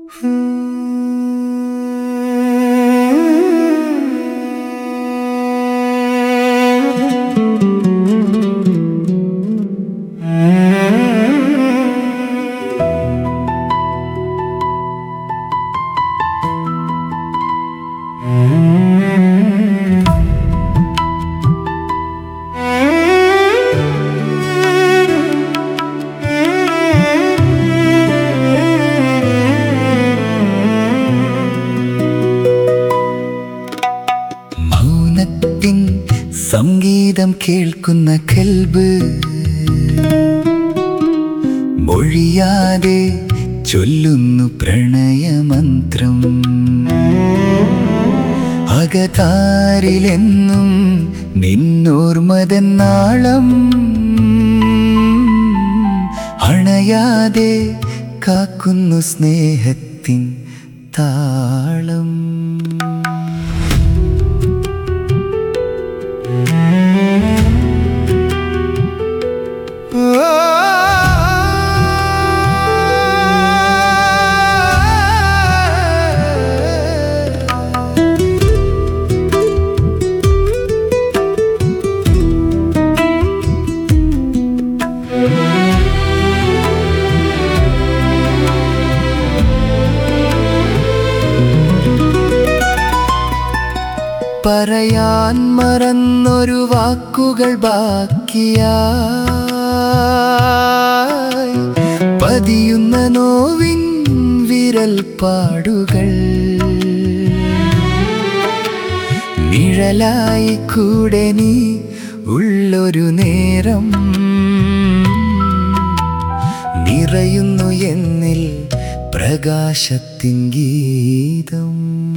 മൗനത്തിൻ സംഗീതം കേൾക്കുന്ന കൽബ് മൊഴിയാതെ ചൊല്ലുന്നു പ്രണയമന്ത്രം അകതാരിലെന്നും നിന്നോർമതെന്നാളം അണയാതെ കാക്കുന്നു സ്നേഹത്തിൻ താളം പറയാൻ മറന്നൊരു വാക്കുകൾ ബാക്കിയായി പതിയുന്ന നോവിൻ വിരൽ പാടുകൾ നിഴലായി കൂടെ നീ ഉള്ളൊരു നേരം നിറയുന്നു എന്നിൽ പ്രകാശത്തിൻ ഗീതം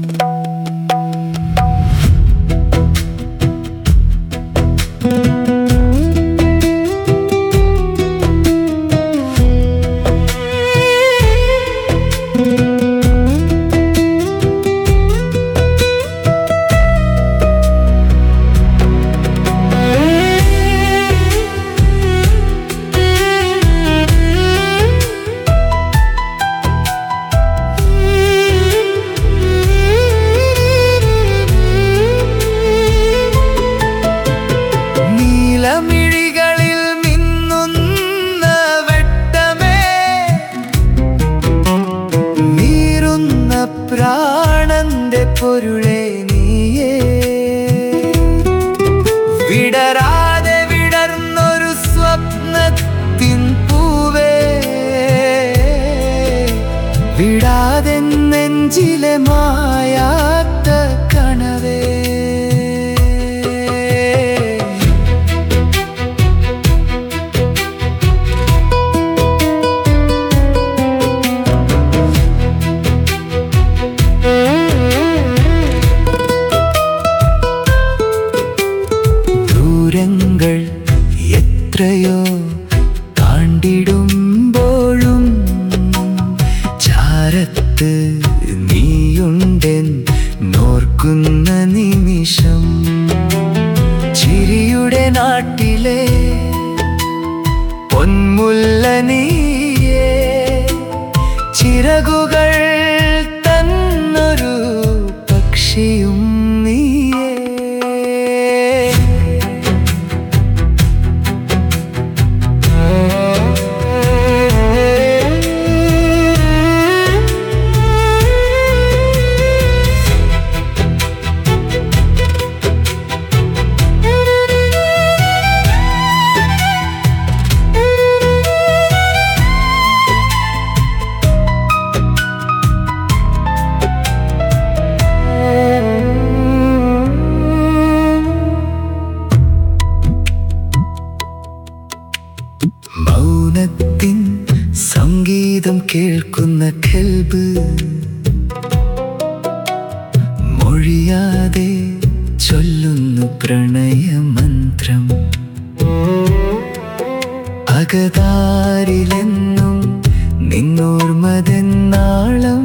നീലമിഴികളിൽ മിന്നുന്ന വെട്ടമേ നീറുന്ന പ്രാണന്റെ പൊരുളെ നീയേ വിടരാതെ വിടർന്നൊരു സ്വപ്നത്തിൻ പൂവേ വിടാതെ നെഞ്ചിലെ മായാത്ത കണവേ ദൂരങ്ങൾ എത്രയോ താണ്ടിടുമ്പോഴും ചാരത്ത് നീയുണ്ടെൻ നോർക്കുന്ന നിമിഷം ചിരിയുടെ നാട്ടിലെ പൊന്മുല്ല നീയേ ചിറകുകൾ തന്നൊരു പക്ഷിയും നീയേ മൗനത്തിൻ സംഗീതം കേൾക്കുന്ന കൽബ് മൊഴിയാതെ ചൊല്ലുന്നു പ്രണയമന്ത്രം അകതാരിലെന്നും നിന്നോർമതെന്നാളം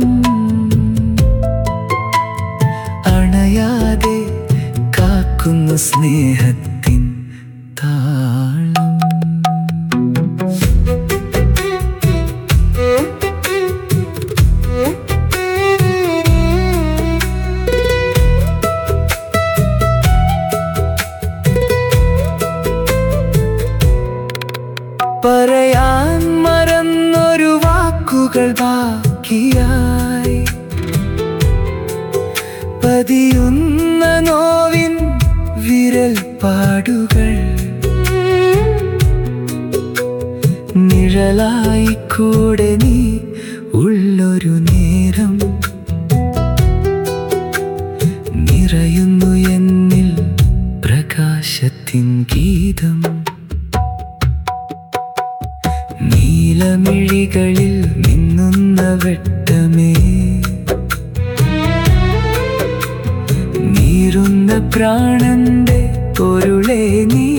അണയാതെ കാക്കുന്നു സ്നേഹത്തിൻ താളം Thank you. വാക്കുകൾ ബാക്കിയായി പതിയുന്ന നോവിൻ വിരൽ പാടുകൾ നിഴലായി കൂടെ നീ ഉള്ളൊരു നേരം നിറയുന്നു എന്നിൽ പ്രകാശത്തിൻ ഗീതം നീലമിഴികളിൽ മിന്നുന്ന വെട്ടമേ നീറുന്ന പ്രാണന്റെ പൊരുളെ നീ